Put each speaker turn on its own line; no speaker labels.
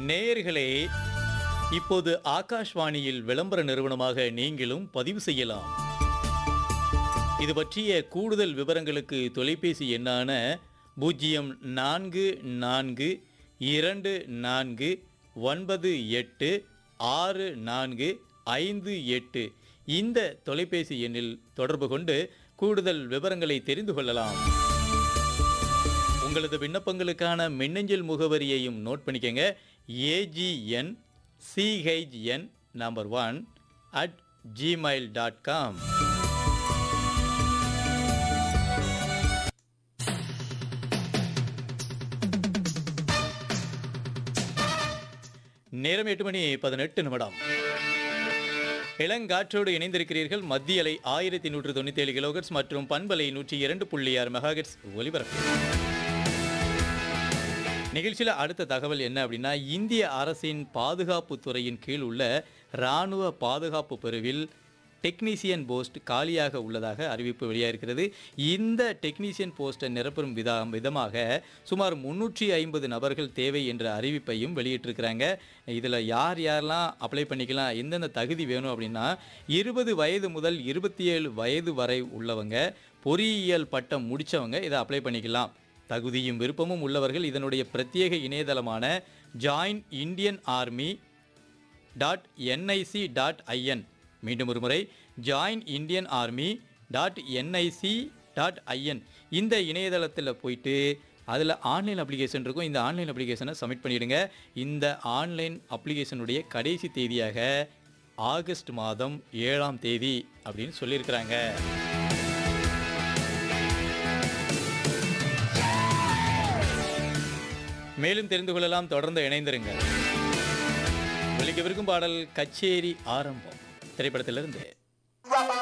நேயர்களே இப்போது ஆகாஷ்வாணியில் விளம்பர நிறுவனமாக நீங்களும் பதிவு செய்யலாம் இது பற்றிய கூடுதல் விவரங்களுக்கு தொலைபேசி எண்ணான பூஜ்ஜியம் நான்கு நான்கு இரண்டு நான்கு ஒன்பது எட்டு ஆறு நான்கு ஐந்து எட்டு இந்த தொலைபேசி எண்ணில் தொடர்பு கொண்டு கூடுதல் விவரங்களை தெரிந்து கொள்ளலாம் உங்களது விண்ணப்பங்களுக்கான மின்னஞ்சல் முகவரியையும் நோட் பண்ணிக்கங்க AGN CHN number one at Gmail dot com நேரம் எட்டு மணி பதினெட்டு நிமிடம் இளங்காற்றோடு இணைந்திருக்கிறீர்கள் மத்திய அலை ஆயிரத்தி நூற்று தொண்ணூத்தி ஏழு கிலோகட்ஸ் மற்றும் பண்பலை நூற்றி இரண்டு புள்ளி ஆறு மெகாகட்ஸ் ஒலிபரப்பு நிகழ்ச்சியில் அடுத்த தகவல் என்ன அப்படின்னா இந்திய அரசின் பாதுகாப்பு துறையின் கீழ் உள்ள இராணுவ பாதுகாப்பு பிரிவில் டெக்னீசியன் போஸ்ட் காலியாக உள்ளதாக அறிவிப்பு வெளியாகிறது இந்த டெக்னீசியன் போஸ்ட்டை நிரப்பும் விதா விதமாக சுமார் முன்னூற்றி ஐம்பது நபர்கள் தேவை என்ற அறிவிப்பையும் வெளியிட்டிருக்கிறாங்க இதில் யார் யாரெல்லாம் அப்ளை பண்ணிக்கலாம் எந்தெந்த தகுதி வேணும் அப்படின்னா இருபது வயது முதல் இருபத்தி ஏழு வயது வரை உள்ளவங்க பொறியியல் பட்டம் முடித்தவங்க இதை அப்ளை பண்ணிக்கலாம் தகுதியும் விருப்பமும் உள்ளவர்கள் இதனுடைய பிரத்யேக இணையதளமான join Indian army dot NIC dot IN மீண்டும் ஒரு முறை join Indian army dot NIC dot IN இந்த இணையதளத்தில் போயிட்டு அதில் ஆன்லைன் அப்ளிகேஷன் இருக்கும் இந்த ஆன்லைன் அப்ளிகேஷனை சப்மிட் பண்ணிடுங்க இந்த ஆன்லைன் அப்ளிகேஷனுடைய கடைசி தேதியாக ஆகஸ்ட் மாதம் ஏழாம் தேதி அப்படின்னு சொல்லியிருக்கிறாங்க மேலும் தெரிந்து கொள்ளலாம் தொடர்ந்து இணைந்திருங்க ஒலிக்கவிருக்கும் பாடல் கச்சேரி ஆரம்பம் திரைப்படத்திலிருந்து